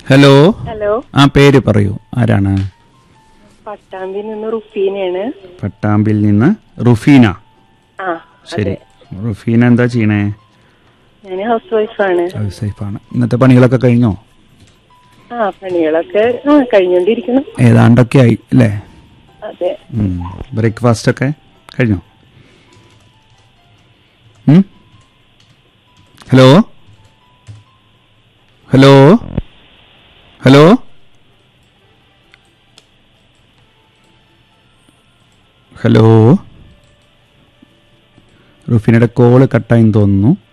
Hello hello ആ പേര് പറയൂ ആരാണ് പട്ടാമ്പിൽ നിന്ന് റുഫീനയാണ് പട്ടാമ്പിൽ നിന്ന് റുഫീന ആ ശരി റുഫീന എന്താ ചെയ്യണേ ഞാൻ ഹൗസ് വൈഫാണ് ഹൗസ് വൈഫാണ് ഇന്നത്തെ പണികളൊക്കെ കഴിഞ്ഞോ ആ പണികളൊക്കെ ആ കഴിഞ്ഞോണ്ടിരിക്കണം ഏതാണ്ടൊക്കെ ആയി അല്ലേ അതെ ബ്രേക്ക്ഫാസ്റ്റ് ഒക്കെ കഴിഞ്ഞോ ഉം? ഹലോ ഹലോ ഹലോ ഹലോ റുഫിനയുടെ കോള് കട്ടായി തോന്നുന്നു